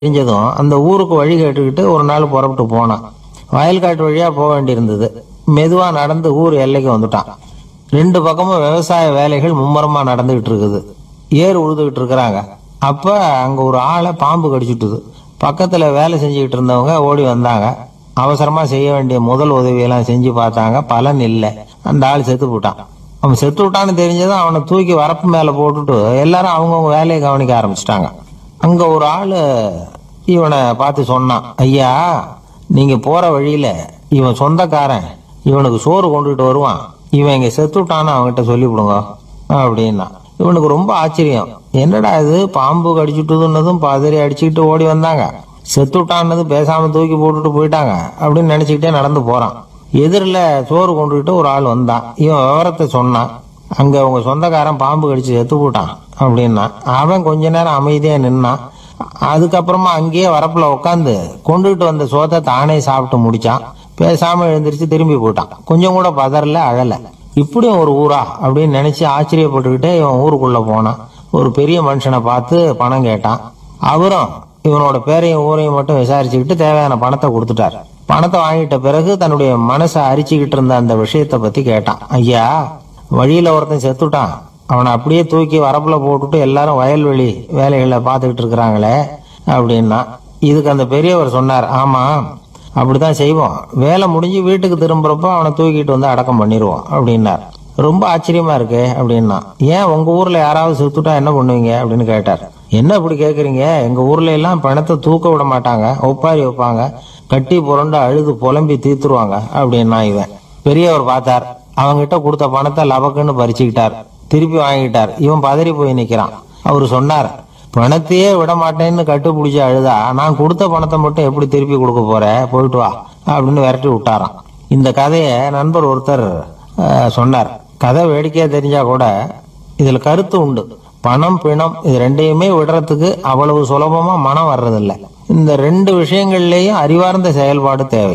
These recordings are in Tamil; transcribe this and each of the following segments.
தெரிஞ்சதும் அந்த ஊருக்கு வழி கேட்டுக்கிட்டு ஒரு நாள் புறப்பட்டு போனான் வயல்காட்டு வழியா போக வேண்டியிருந்தது மெதுவா நடந்து ஊர் எல்லைக்கு வந்துட்டான் ரெண்டு பக்கமும் விவசாய வேலைகள் மும்முரமா நடந்துகிட்டு இருக்குது ஏர் உழுதுகிட்டு இருக்கிறாங்க அப்ப அங்க ஒரு ஆளை பாம்பு கடிச்சுட்டுது பக்கத்துல வேலை செஞ்சுக்கிட்டு இருந்தவங்க ஓடி வந்தாங்க அவசரமா செய்ய வேண்டிய முதல் உதவியெல்லாம் செஞ்சு பார்த்தாங்க பலன் இல்லை அந்த ஆள் செத்து போட்டான் அவன் செத்து விட்டான்னு தெரிஞ்சதும் அவனை தூக்கி வரப்பு மேல போட்டுட்டு எல்லாரும் அவங்கவுங்க வேலையை கவனிக்க ஆரம்பிச்சிட்டாங்க அங்க ஒரு ஆளு இவனை பார்த்து சொன்னான் ஐயா நீங்க போற வழியில இவன் சொந்தக்காரன் இவனுக்கு சோறு கொண்டுட்டு வருவான் இவன் இங்க செத்துட்டான்னு அவன்கிட்ட சொல்லிவிடுங்க அப்படின்னா இவனுக்கு ரொம்ப ஆச்சரியம் என்னடா இது பாம்பு கடிச்சுட்டுதுன்னதும் பதறி அடிச்சுக்கிட்டு ஓடி வந்தாங்க செத்துட்டான்னது பேசாம தூக்கி போட்டுட்டு போயிட்டாங்க அப்படின்னு நினைச்சுக்கிட்டே நடந்து போறான் எதிரில் சோறு கொண்டுகிட்டு ஒரு ஆள் வந்தான் இவன் விவரத்தை சொன்னான் அங்க உங்க சொந்தக்காரன் பாம்பு கடிச்சு செத்து போட்டான் அப்படின்னா அவன் கொஞ்ச நேரம் அமைதியா நின்னான் அதுக்கப்புறமா அங்கேயே வரப்புல உட்காந்து கொண்டுகிட்டு வந்த சோத்தை தானே சாப்பிட்டு முடிச்சான் பேசாம எழுந்திருச்சு திரும்பி போயிட்டான் கொஞ்சம் கூட பதறல அழல இப்படியும் ஒரு ஊரா அப்படின்னு நினைச்சு ஆச்சரியப்பட்டுக்கிட்டே இவன் ஊருக்குள்ள போனான் ஒரு பெரிய மனுஷனை பார்த்து பணம் கேட்டான் அவரும் இவனோட பேரையும் ஊரையும் மட்டும் விசாரிச்சுக்கிட்டு தேவையான பணத்தை கொடுத்துட்டார் பணத்தை வாங்கிட்ட பிறகு தன்னுடைய மனசை அரிச்சுக்கிட்டு இருந்த அந்த விஷயத்தை பத்தி கேட்டான் ஐயா வழியில ஒருத்தன் செத்துட்டான் அவனை அப்படியே தூக்கி வரப்புல போட்டுட்டு எல்லாரும் வயல்வெளி வேலைகளை பார்த்துக்கிட்டு இருக்கிறாங்களே அப்படின்னா இதுக்கு அந்த பெரியவர் சொன்னார் ஆமா அப்படித்தான் செய்வோம் வேலை முடிஞ்சு வீட்டுக்கு திரும்புறப்போ அவனை தூக்கிட்டு வந்து அடக்கம் பண்ணிடுவோம் அப்படின்னார் ரொம்ப ஆச்சரியமா இருக்கு அப்படின்னா ஏன் உங்க ஊர்ல யாராவது செத்துட்டா என்ன பண்ணுவீங்க அப்படின்னு கேட்டார் என்ன இப்படி கேக்குறீங்க எங்க ஊர்ல எல்லாம் பணத்தை தூக்க விட மாட்டாங்க ஒப்பாரி வைப்பாங்க கட்டி புரண்டு அழுது புலம்பி தீத்துருவாங்க அப்படின்னா இவன் பெரியவர் பார்த்தார் அவங்கிட்ட கொடுத்த பணத்தை லபக்குன்னு பறிச்சுக்கிட்டார் திருப்பி வாங்கிட்டார் இவன் பதறி போய் நிக்கிறான் அவரு சொன்னார் பணத்தையே விட மாட்டேன்னு கட்டுப்பிடிச்சு அழுதா நான் கொடுத்த பணத்தை மட்டும் எப்படி திருப்பி கொடுக்க போற போயிட்டு வா அப்படின்னு விரட்டி விட்டாராம் இந்த கதையை நண்பர் ஒருத்தர் அஹ், சொன்னார் கதை வேடிக்கையா தெரிஞ்சா கூட இதுல கருத்து உண்டு பணம் பிணம் இது ரெண்டையுமே விடுறதுக்கு அவ்வளவு சுலபமா மனம் வர்றதில்ல இந்த ரெண்டு விஷயங்கள்லயும் அறிவார்ந்த செயல்பாடு தேவை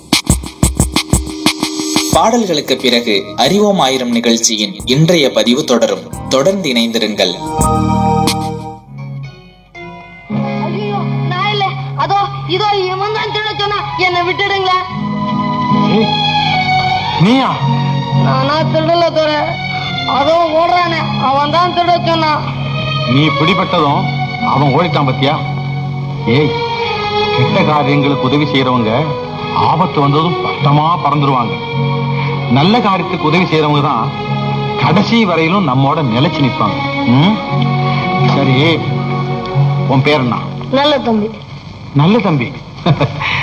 பாடல்களுக்கு பிறகு அறிவோம் ஆயிரம் நிகழ்ச்சியின் இன்றைய பதிவு தொடரும் தொடர்ந்து இணைந்திருங்கள் ஐயோ நான் இல்ல அதோ இதோ இவன் தான் திருட சொன்னா என்னை விட்டுடுங்களேன் நீயா நானா திருடல தோற அதோ ஓடுறானே அவன் தான் திருட சொன்னான் நீ பிடிபட்டதும் அவன் ஓடிட்டான் பத்தியா ஏய் கெட்ட காரியங்களுக்கு உதவி செய்யறவங்க ஆபத்து வந்ததும் பட்டமா பறந்துருவாங்க நல்ல காரியத்துக்கு உதவி செய்யறவங்க தான் கடைசி வரையிலும் நம்மோட நிலைச்சு நிற்பாங்க ம்? சரி உன் பேர் என்ன நல்ல தம்பி நல்ல தம்பி